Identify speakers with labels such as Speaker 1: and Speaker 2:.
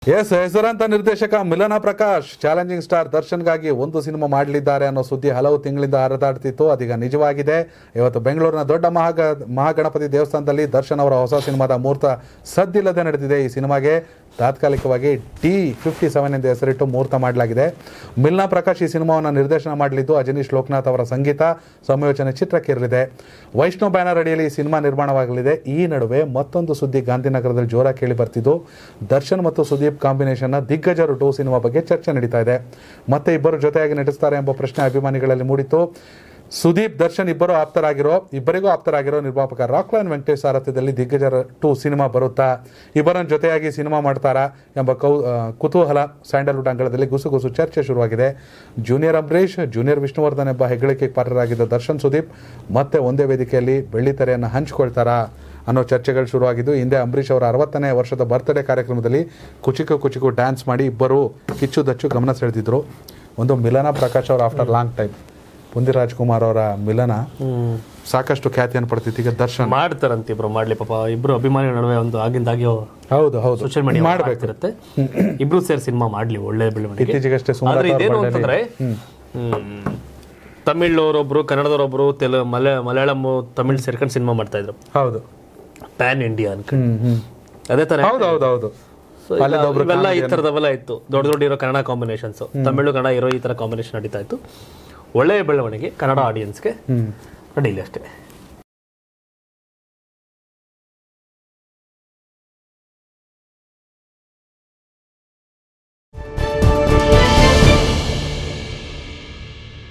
Speaker 1: S ಹೆಸರಾಂತ ನಿರ್ದೇಶಕ ಮಿಲನ ಪ್ರಕಾಶ್ ಚಾಲೆಂಜಿಂಗ್ ಸ್ಟಾರ್ ದರ್ಶನ್ಗಾಗಿ ಒಂದು ಸಿನಿಮಾ ಮಾಡಲಿದ್ದಾರೆ ಅನ್ನೋ ಸುದ್ದಿ ಹಲವು ತಿಂಗಳಿಂದ ಹರಿದಾಡ್ತಿತ್ತು ಅದೀಗ ನಿಜವಾಗಿದೆ ಇವತ್ತು ಬೆಂಗಳೂರಿನ ದೊಡ್ಡ ಮಹಾಗ ಮಹಾಗಣಪತಿ ದೇವಸ್ಥಾನದಲ್ಲಿ ದರ್ಶನ್ ಅವರ ಹೊಸ ಸಿನಿಮಾದ ಮುಹೂರ್ತ ಸದ್ದಿಲ್ಲದೆ ನಡೆದಿದೆ ಈ ಸಿನಿಮಾಗೆ ತಾತ್ಕಾಲಿಕವಾಗಿ ಟಿ ಫಿಫ್ಟಿ ಸೆವೆನ್ ಎಂದು ಹೆಸರಿಟ್ಟು ಮುಹೂರ್ತ ಮಾಡಲಾಗಿದೆ ಮಿಲ್ನಾ ಪ್ರಕಾಶ್ ಈ ಸಿನಿಮಾವನ್ನು ನಿರ್ದೇಶನ ಮಾಡಲಿದ್ದು ಅಜನೀಶ್ ಲೋಕನಾಥ್ ಅವರ ಸಂಗೀತ ಸಂಯೋಜನೆ ಚಿತ್ರಕ್ಕಿರಲಿದೆ ವೈಷ್ಣವ್ ಬ್ಯಾನರ್ ಅಡಿಯಲ್ಲಿ ಈ ಸಿನಿಮಾ ನಿರ್ಮಾಣವಾಗಲಿದೆ ಈ ನಡುವೆ ಮತ್ತೊಂದು ಸುದ್ದಿ ಗಾಂಧಿನಗರದಲ್ಲಿ ಜೋರಾಗಿ ಕೇಳಿ ಬರ್ತಿದ್ದು ದರ್ಶನ್ ಮತ್ತು ಸುದೀಪ್ ಕಾಂಬಿನೇಷನ್ನ ದಿಗ್ಗಜರು ಟೂ ಸಿನಿಮಾ ಬಗ್ಗೆ ಚರ್ಚೆ ನಡೀತಾ ಇದೆ ಮತ್ತೆ ಇಬ್ಬರು ಜೊತೆಯಾಗಿ ನಟಿಸ್ತಾರೆ ಎಂಬ ಪ್ರಶ್ನೆ ಅಭಿಮಾನಿಗಳಲ್ಲಿ ಮೂಡಿತ್ತು ಸುದೀಪ್ ದರ್ಶನ್ ಇಬ್ಬರು ಆಪ್ತರಾಗಿರೋ ಇಬ್ಬರಿಗೂ ಆಪ್ತರಾಗಿರೋ ನಿರ್ಮಾಪಕ ರಾಕ್ಲೈನ್ ವೆಂಕಟೇಶ್ ಸಾರಥ್ಯದಲ್ಲಿ ದಿಗ್ಗಜರ ಟು ಸಿನಿಮಾ ಬರುತ್ತಾ ಇಬ್ಬರನ್ನು ಜೊತೆಯಾಗಿ ಸಿನಿಮಾ ಮಾಡ್ತಾರಾ ಎಂಬ ಕೌ ಆ, ಕುತೂಹಲ ಸ್ಯಾಂಡಲ್ವುಡ್ ಅಂಗಳದಲ್ಲಿ ಗುಸುಗುಸು ಚರ್ಚೆ ಶುರುವಾಗಿದೆ ಜೂನಿಯರ್ ಅಂಬರೀಷ್ ಜೂನಿಯರ್ ವಿಷ್ಣುವರ್ಧನ್ ಎಂಬ ಹೆಗ್ಗಳಿಕೆಗೆ ಪಾತ್ರರಾಗಿದ್ದ ದರ್ಶನ್ ಸುದೀಪ್ ಮತ್ತೆ ಒಂದೇ ವೇದಿಕೆಯಲ್ಲಿ ಬೆಳ್ಳಿತೆರೆಯನ್ನು ಹಂಚಿಕೊಳ್ತಾರಾ ಅನ್ನೋ ಚರ್ಚೆಗಳು ಶುರುವಾಗಿದ್ದು ಹಿಂದೆ ಅಂಬರೀಷ್ ಅವರ ಅರವತ್ತನೇ ವರ್ಷದ ಬರ್ತ್ಡೇ ಕಾರ್ಯಕ್ರಮದಲ್ಲಿ ಕುಚಿಕು ಕುಚಿಕು ಡ್ಯಾನ್ಸ್ ಮಾಡಿ ಇಬ್ಬರು ಕಿಚ್ಚು ದಚ್ಚು ಗಮನ ಸೆಳೆದಿದ್ರು ಒಂದು ಮಿಲನ ಪ್ರಕಾಶ್ ಅವರ ಆಫ್ಟರ್ ಲಾಂಗ್ ಟೈಮ್ ಪುಂದಿ ರಾಜ್ಕುಮಾರ್ ಅವರ ಮಿಲನ ಸಾಕಷ್ಟು ಖ್ಯಾತಿಯನ್ನು ಪಡ್ತಿತ್ತು ಈಗ ದರ್ಶನ್
Speaker 2: ಮಾಡ್ತಾರಂತೆ ಇಬ್ರು ಮಾಡ್ಲಿ ಪಾಪ ಇಬ್ರು ಅಭಿಮಾನಿಗಳ ನಡುವೆ ಒಂದು ಆಗಿಂದಾಗಿ
Speaker 1: ಹೌದು ಹೌದು
Speaker 2: ಸೋಷಿಯಲ್ ಮೀಡಿಯಾ
Speaker 1: ಮಾಡ್ಬೇಕು
Speaker 2: ಮಾಡ್ತಿರುತ್ತೆ ಇಬ್ರು ಸೇರಿ ಸಿನಿಮಾ ಮಾಡ್ಲಿ ಒಳ್ಳೆ ಬೆಳವಣಿಗೆ
Speaker 1: ಇತ್ತೀಚೆಗಷ್ಟೇ ಸುಮಾರು
Speaker 2: ಆದ್ರೆ ಇದೇನು ಅಂತಂದ್ರೆ ಹ್ಮ್, ತಮಿಳ್ನವರೊಬ್ರು ಕನ್ನಡದವರೊಬ್ರು ತೆಲು ಮಲ ಮಲಯಾಳಂ ತಮಿಳ್ ಸೇರ್ಕೊಂಡು ಸಿನಿಮಾ ಮಾಡ್ತಾ ಇದ್ರು
Speaker 1: ಹೌದು
Speaker 2: ಪ್ಯಾನ್ ಇಂಡಿಯಾ ಅನ್ಕೊಂಡು
Speaker 1: ಹ್ಮ್ ಹ್ಮ್
Speaker 2: ಅದೇ ತರ
Speaker 1: ಹೌದು ಹೌದು ಹೌದು
Speaker 2: ಇವೆಲ್ಲ ಈ ತರದವೆಲ್ಲ ಇತ್ತು ದೊಡ್ಡ ದೊಡ್ಡ ಇರೋ ಕನ್ನಡ ಕಾಂಬಿನೇಷನ್ಸ್ ತಮಿಳು ಕನ್ನಡ ಇರೋ ಈ ತರ ಕಾಂಬಿನೇಷನ್ ನಡೀತಾ ಇತ್ತು ಒಳ್ಳೆಯ ಬೆಳವಣಿಗೆ ಕನ್ನಡ ಆಡಿಯನ್ಸ್ಗೆ
Speaker 1: ಹ್ಮ್
Speaker 2: ನಡೀಲಿ ಅಷ್ಟೇ